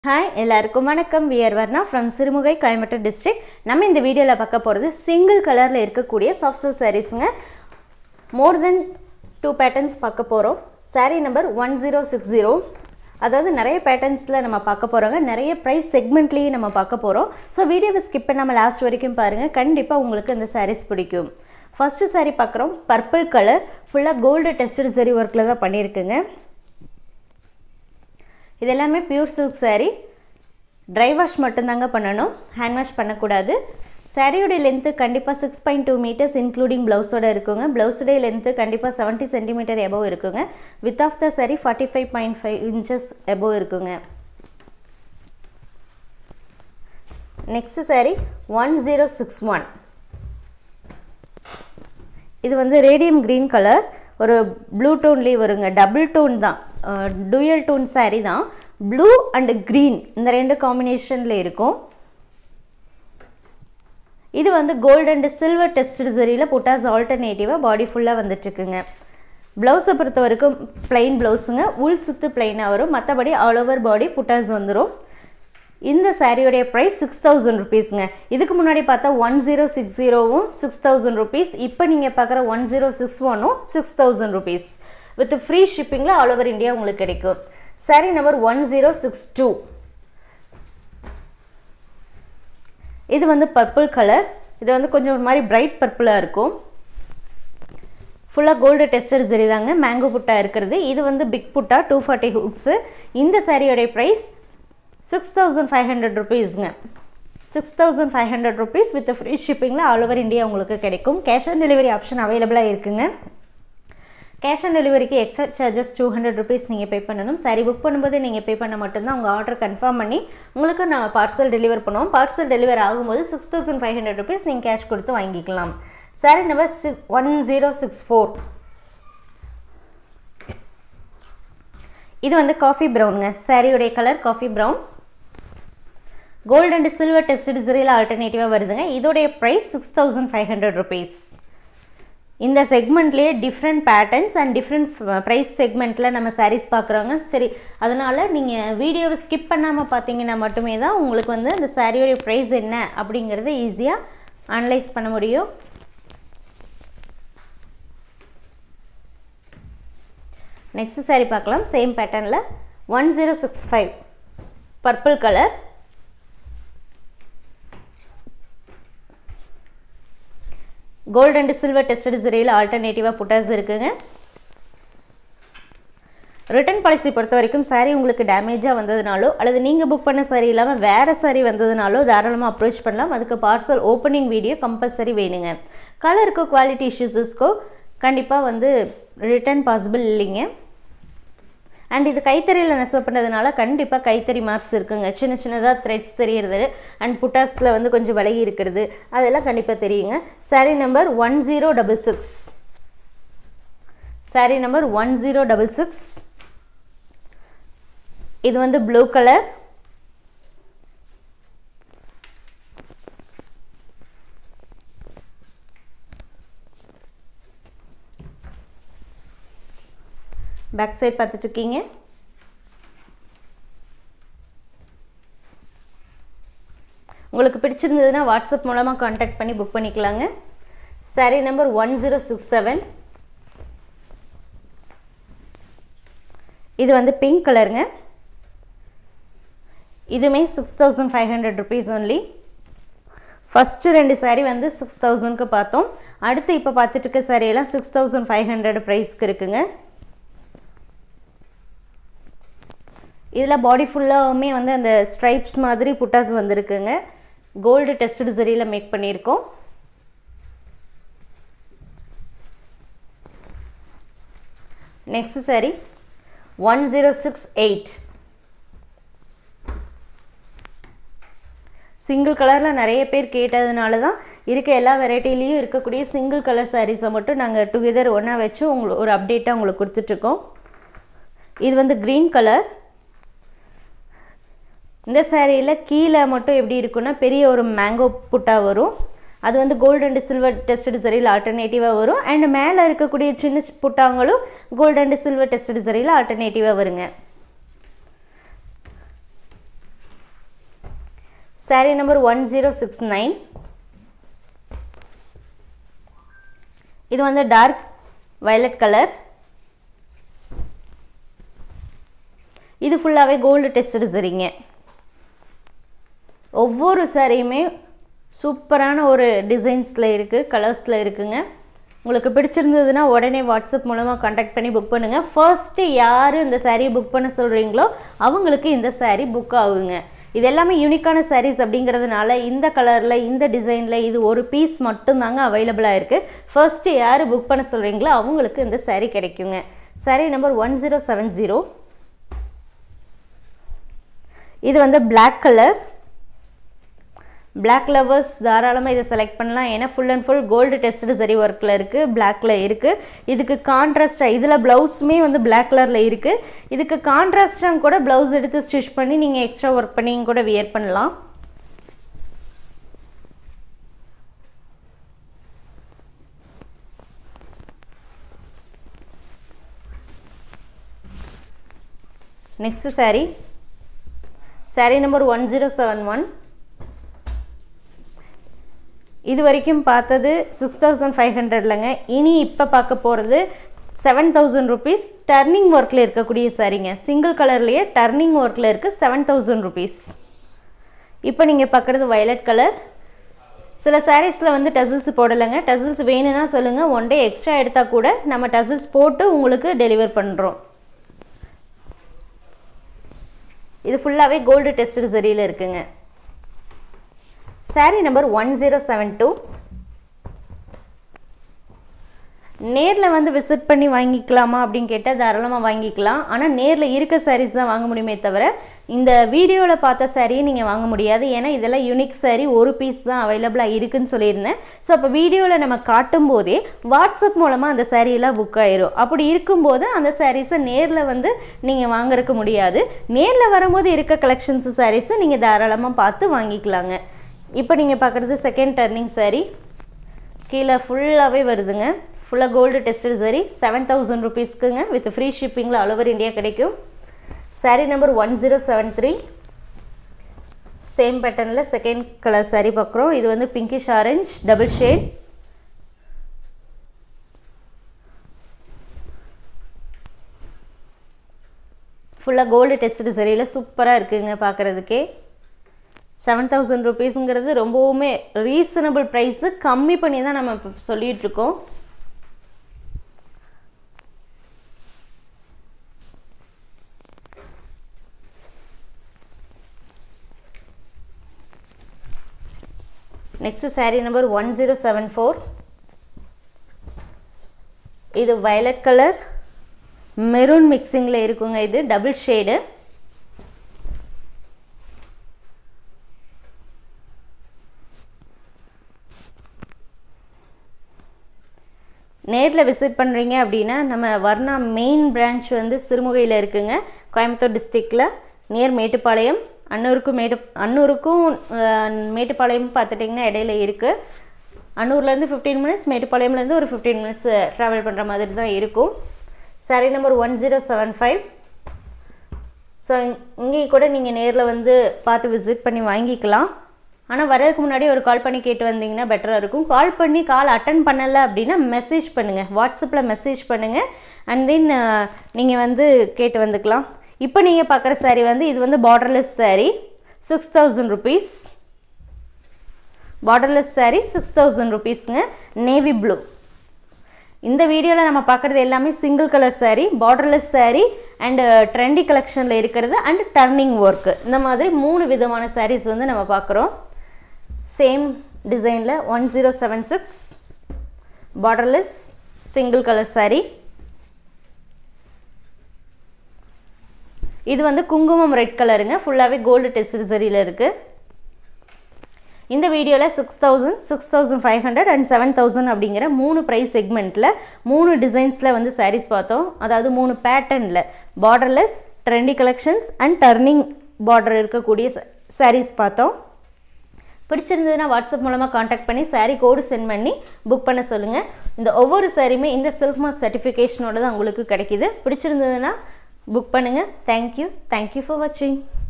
hi எல்லாருக்கும் வணக்கம் we're Varna from Sirumugai Coimbatore district நம்ம இந்த வீடியோவில் பார்க்க போகிறது சிங்கிள் கலரில் இருக்கக்கூடிய சாஃப்ட் சில்க் சாரீஸுங்க மோர் தென் டூ பேட்டர்ன்ஸ் பார்க்க போகிறோம் saree number one zero six zero அதாவது நிறைய பேட்டர்ன்ஸில் நம்ம பார்க்க போகிறோங்க நிறைய ப்ரைஸ் செக்மெண்ட்லேயும் நம்ம பார்க்க போகிறோம் ஸோ வீடியோவை ஸ்கிப் பண்ணாமல் லாஸ்ட் வரைக்கும் பாருங்கள் கண்டிப்பாக உங்களுக்கு இந்த sarees பிடிக்கும் ஃபஸ்ட்டு saree பார்க்குறோம் பர்பிள் கலர் ஃபுல்லாக கோல்டு டெஸ்டட் சரி ஒர்க்கில் தான் பண்ணியிருக்குங்க இது எல்லாமே pure silk saree dry wash மட்டும்தாங்க பண்ணணும் ஹேண்ட் வாஷ் பண்ணக்கூடாது சாரியோடைய லென்த்து கண்டிப்பாக six point two meters including ப்ளவுஸோட இருக்குங்க ப்ளவுஸுடைய லென்த்து கண்டிப்பாக செவன்ட்டி சென்டிமீட்டர் எபோவ் இருக்குங்க with of the saree forty five point five inches above இருக்குங்க next saree one zero six one இது வந்து ரேடியம் க்ரீன் கலர் ஒரு ப்ளூ டோன்லேயே வருங்க டபுள் டோன் தான் டூயல் டோன் saree தான் ப்ளூ அண்ட் க்ரீன் இந்த ரெண்டு காம்பினேஷனில் இருக்கும் இது வந்து கோல்டு அண்ட் சில்வர் டெஸ்ட் சரியில் புட்டாஸ் ஆல்டர்னேட்டிவாக பாடி ஃபுல்லாக வந்துட்டுருக்குங்க ப்ளவுஸை பொறுத்த வரைக்கும் பிளைன் ப்ளவுஸுங்க உள் சுத்து பிளைனாக வரும் மற்றபடி ஆல் ஓவர் பாடி புட்டாஸ் வந்துடும் இந்த சாரியோடைய ப்ரைஸ் சிக்ஸ் தௌசண்ட் ருபீஸுங்க இதுக்கு முன்னாடி பார்த்தா ஒன் ஜீரோ சிக்ஸ் ஜீரோவும் சிக்ஸ் தௌசண்ட் ருபீஸ் இப்போ நீங்கள் பார்க்குற ஒன் ஜீரோ சிக்ஸ் ஒனும் six thousand rupees with free ஷிப்பிங்கில் ஆல் ஓவர் இந்தியா உங்களுக்கு கிடைக்கும் sari number one zero six two இது வந்து பர்பிள் கலர் இது வந்து கொஞ்சம் ஒரு மாதிரி பிரைட் பர்பிளாக இருக்கும் ஃபுல்லாக கோல்டு டெஸ்டட் சரி தாங்க மேங்கோ புட்டா இருக்கிறது இது வந்து பிக் புட்டா டூ ஃபார்ட்டி ஹுக்ஸு இந்த சாரியோடைய price six thousand five hundred ருபீஸுங்க six thousand five hundred rupees with free ஷிப்பிங்கில் ஆல் ஓவர் இந்தியா உங்களுக்கு கிடைக்கும் கேஷ் ஆன் டெலிவரி ஆப்ஷன் அவைலபிளாக இருக்குங்க கேஷ் ஆன் டெலிவரிக்கு extra charges two hundred rupees நீங்கள் பே பண்ணணும் சாரி புக் பண்ணும்போது நீங்கள் பே பண்ண மட்டும்தான் உங்கள் ஆர்டர் கன்ஃபார்ம் பண்ணி உங்களுக்கு நான் பார்சல் டெலிவர் பண்ணுவோம் பார்சல் டெலிவர் ஆகும்போது six thousand five hundred rupees நீங்கள் கேஷ் கொடுத்து வாங்கிக்கலாம் sari number six one zero six four இது வந்து காஃபி ப்ரௌனுங்க சாரியுடைய colour coffee brown gold and silver tested சரியில் ஆல்டர்னேட்டிவாக வருதுங்க இதோடைய price six thousand five hundred rupees இந்த செக்மெண்ட்லேயே different patterns and different price செக்மெண்ட்டில் நம்ம சாரீஸ் பார்க்குறோங்க சரி அதனால் நீங்கள் வீடியோவை ஸ்கிப் பண்ணாமல் பார்த்தீங்கன்னா மட்டுமே தான் உங்களுக்கு வந்து அந்த சாரியோடைய ப்ரைஸ் என்ன அப்படிங்கிறத ஈஸியாக அனலைஸ் பண்ண முடியும் நெக்ஸ்ட் சாரீ பார்க்கலாம் சேம் பேட்டர்னில் one zero six five purple colour gold and silver tested சரியில் ஆல்டர்னேட்டிவாக புட்டாஸ் இருக்குங்க ரிட்டர்ன் பாலிசி பொறுத்த வரைக்கும் சாரீ உங்களுக்கு டேமேஜாக வந்ததுனாலோ அல்லது நீங்கள் புக் பண்ண சாரீ இல்லாமல் வேறு சாரீ வந்ததுனாலோ தாராளமாக அப்ரோச் பண்ணலாம் அதுக்கு பார்சல் ஓப்பனிங் வீடியோ கம்பல்சரி வேணுங்க கலருக்கோ குவாலிட்டி இஷ்யூஸஸ்க்கோ கண்டிப்பாக வந்து ரிட்டர்ன் பாசிபிள் இல்லைங்க அண்ட் இது கைத்தறியில் நெசவு பண்ணுறதுனால கண்டிப்பாக கைத்தறி மார்க்ஸ் இருக்குங்க சின்ன சின்னதாக த்ரெட்ஸ் தெரியறது அண்ட் புட்டாஸில் வந்து கொஞ்சம் விலகி இருக்கிறது அதெல்லாம் கண்டிப்பாக தெரியுங்க sari number one zero double six sari number one zero double six இது வந்து ப்ளூ கலர் பேக் சைட் பார்த்துட்ருக்கீங்க உங்களுக்கு பிடிச்சிருந்ததுன்னா வாட்ஸ்அப் மூலமாக காண்டாக்ட் பண்ணி புக் பண்ணிக்கலாங்க sari number one zero six seven இது வந்து பிங்க் கலருங்க இதுவுமே six thousand five hundred rupees only first ரெண்டு சாரீ வந்து சிக்ஸ் தௌசண்ட்க்கு பார்த்தோம் அடுத்து இப்போ பார்த்துட்டு இருக்க சாரியெல்லாம் சிக்ஸ் தௌசண்ட் ஃபைவ் ஹண்ட்ரட் ப்ரைஸ்க்கு இருக்குங்க இதில் பாடி ஃபுல்லாகவுமே வந்து அந்த ஸ்ட்ரைப்ஸ் மாதிரி புட்டாஸ் வந்திருக்குங்க கோல்டு டெஸ்டட் சரியில் மேக் பண்ணியிருக்கோம் next sari one zero six eight single கலரில் நிறைய பேர் கேட்டதுனால தான் இருக்க எல்லா வெரைட்டிலையும் இருக்கக்கூடிய சிங்கிள் கலர் சாரீஸை மட்டும் நாங்கள் டுகெதர் ஒன்றா வச்சு உங்களுக்கு ஒரு அப்டேட்டாக உங்களுக்கு கொடுத்துட்ருக்கோம் இது வந்து க்ரீன் கலர் இந்த சேரீயில் கீழே மட்டும் எப்படி இருக்குன்னா பெரிய ஒரு மேங்கோ புட்டா வரும் அது வந்து கோல்டு அண்ட் சில்வர் டெஸ்டட் சரியில் ஆல்டர்னேட்டிவாக வரும் அண்ட் மேலே இருக்கக்கூடிய சின்ன புட்டாங்களும் கோல்டு அண்ட் சில்வர் டெஸ்டட் சரியில் ஆல்டர்னேட்டிவாக வருங்க sari number one zero six nine இது வந்து டார்க் வயலட் கலர் இது ஃபுல்லாகவே கோல்டு டெஸ்டட் சரிங்க ஒவ்வொரு சாரியுமே சூப்பரான ஒரு டிசைன்ஸில் இருக்குது கலர்ஸில் இருக்குங்க உங்களுக்கு பிடிச்சிருந்ததுன்னா உடனே வாட்ஸ்அப் மூலமாக காண்டாக்ட் பண்ணி புக் பண்ணுங்கள் ஃபர்ஸ்ட்டு யார் இந்த சாரியை புக் பண்ண சொல்கிறீங்களோ அவங்களுக்கு இந்த சாரீ புக் ஆகுங்க இது எல்லாமே யூனிக்கான சாரீஸ் அப்படிங்கிறதுனால இந்த கலரில் இந்த டிசைனில் இது ஒரு பீஸ் மட்டும்தாங்க அவைலபிளாக இருக்குது ஃபர்ஸ்ட்டு யார் புக் பண்ண சொல்கிறீங்களோ அவங்களுக்கு இந்த சாரீ கிடைக்குங்க sari number one zero seven zero இது வந்து பிளாக் கலர் பிளாக் லவர்ஸ் தாராளமாக இதை செலக்ட் பண்ணலாம் ஏன்னா full and full gold test zari ஒர்க்கில் இருக்குது பிளாக்கில் இருக்குது இதுக்கு கான்ட்ராஸ்டாக இதில் ப்ளவுஸுமே வந்து பிளாக் கலரில் இருக்குது இதுக்கு கான்ட்ராஸ்டாக கூட ப்ளவுஸ் எடுத்து ஸ்டிச் பண்ணி நீங்கள் எக்ஸ்ட்ரா ஒர்க் பண்ணி கூட வியர் பண்ணலாம் next sari sari number one zero seven one இது வரைக்கும் பார்த்தது சிக்ஸ் தௌசண்ட் ஃபைவ் ஹண்ட்ரட்லங்க இனி இப்போ பார்க்க போகிறது செவன் தௌசண்ட் ருபீஸ் டர்னிங் ஒர்க்கில் இருக்கக்கூடிய சாரீங்க சிங்கிள் கலர்லேயே டர்னிங் ஒர்க்கில் இருக்குது செவன் தௌசண்ட் ருபீஸ் இப்போ நீங்கள் பார்க்குறது வயலட் கலர் சில சாரீஸில் வந்து டசில்ஸ் போடலைங்க டசில்ஸ் வேணும்னா சொல்லுங்கள் ஒன் டே எக்ஸ்ட்ரா எடுத்தால் கூட நம்ம டசில்ஸ் போட்டு உங்களுக்கு டெலிவர் பண்ணுறோம் இது ஃபுல்லாகவே கோல்டு டெஸ்ட் சரியில் இருக்குங்க sari number one zero seven two நேரில் வந்து விசிட் பண்ணி வாங்கிக்கலாமா அப்படின்னு கேட்டால் தாராளமாக வாங்கிக்கலாம் ஆனால் நேரில் இருக்க சாரீஸ் தான் வாங்க முடியுமே தவிர இந்த வீடியோவில் பார்த்த சாரியை நீங்கள் வாங்க முடியாது ஏன்னா இதெல்லாம் யூனிக் சாரீ ஒரு பீஸ் தான் அவைலபிளாக இருக்குதுன்னு சொல்லியிருந்தேன் ஸோ அப்போ வீடியோவில் நம்ம காட்டும் போதே வாட்ஸ்அப் மூலமாக அந்த சாரியெல்லாம் புக் ஆயிரும் அப்படி இருக்கும்போது அந்த சாரீஸை நேரில் வந்து நீங்கள் வாங்குறதுக்கு முடியாது நேரில் வரும்போது இருக்க கலெக்ஷன்ஸ் சாரீஸை நீங்கள் தாராளமாக பார்த்து வாங்கிக்கலாங்க இப்போ நீங்கள் பார்க்குறது செகண்ட் டர்னிங் சாரீ கீழே ஃபுல்லாகவே வருதுங்க ஃபுல்லாக gold tested sari seven thousand ருபீஸ்க்குங்க வித் ஃப்ரீ ஷிப்பிங்கில் ஆல் ஓவர் இந்தியா கிடைக்கும் sari number one zero seven three same பேட்டர்னில் செகண்ட் கலர் சாரீ பார்க்குறோம் இது வந்து பிங்கிஷ் ஆரஞ்ச் டபுள் ஷேட் ஃபுல்லாக கோல்டு டெஸ்டு சரியில் சூப்பராக இருக்குங்க பார்க்குறதுக்கே செவன் தௌசண்ட் ருபீஸுங்கிறது ரொம்பவுமே ரீசனபிள் ப்ரைஸு கம்மி பண்ணி தான் நம்ம இப்போ சொல்லிகிட்ருக்கோம் next sari number one zero seven four இது வயலட் கலர் மெரூன் மிக்சிங்கில் இருக்குங்க இது டபுள் ஷேடு நேரில் விசிட் பண்ணுறீங்க அப்படின்னா நம்ம வர்ணா மெயின் பிரான்ச் வந்து சிறுமுகையில் இருக்குங்க கோயம்புத்தூர் டிஸ்ட்ரிக்டில் நியர் மேட்டுப்பாளையம் அன்னூருக்கும் மேட்டு அன்னூருக்கும் மேட்டுப்பாளையம் பார்த்துட்டிங்கன்னா இடையில இருக்குது அன்னூர்லேருந்து ஃபிஃப்டீன் மினிட்ஸ் மேட்டுப்பாளையம்லேருந்து ஒரு ஃபிஃப்டீன் மினிட்ஸ் ட்ராவல் பண்ணுற மாதிரி தான் இருக்கும் sari number one zero seven five so இங்கேயும் கூட நீங்கள் நேரில் வந்து பார்த்து விசிட் பண்ணி வாங்கிக்கலாம் ஆனால் வரதுக்கு முன்னாடி ஒரு கால் பண்ணி கேட்டு வந்தீங்கன்னா பெட்டராக இருக்கும் கால் பண்ணி கால் அட்டன் பண்ணலை அப்படின்னா மெசேஜ் பண்ணுங்கள் வாட்ஸ்அப்பில் மெசேஜ் பண்ணுங்கள் அண்ட் தென் நீங்கள் வந்து கேட்டு வந்துக்கலாம் இப்போ நீங்கள் பார்க்குற சாரீ வந்து இது வந்து borderless sari six thousand rupees borderless sari six thousand ருபீஸுங்க நேவி ப்ளூ இந்த வீடியோவில் நம்ம பார்க்குறது எல்லாமே single colour sari borderless sari and trendy கலெக்ஷனில் இருக்கிறது அண்ட் டர்னிங் ஒர்க்கு இந்த மாதிரி மூணு விதமான சாரீஸ் வந்து நம்ம பார்க்குறோம் சேம் டிசைனில் one zero seven six borderless single colour sari இது வந்து குங்குமம் ரெட் கலருங்க ஃபுல்லாகவே கோல்டு டெஸ்ட் சரியில் இருக்குது இந்த வீடியோவில் six thousand six thousand five hundred and seven thousand அப்படிங்கிற மூணு ப்ரைஸ் செக்மெண்ட்டில் மூணு டிசைன்ஸில் வந்து சாரீஸ் பார்த்தோம் அதாவது மூணு பேட்டர்னில் borderless trendy collections and turning border இருக்கக்கூடிய சாரீஸ் பார்த்தோம் பிடிச்சிருந்ததுன்னா வாட்ஸ்அப் மூலமாக காண்டாக்ட் பண்ணி சாரீ கோடு சென்ட் பண்ணி புக் பண்ண சொல்லுங்கள் இந்த ஒவ்வொரு சாரியுமே இந்த சில்க் மார்க் சர்டிஃபிகேஷனோட தான் உங்களுக்கு கிடைக்கிது பிடிச்சிருந்ததுன்னா புக் பண்ணுங்கள் தேங்க்யூ தேங்க்யூ ஃபார் வாட்சிங்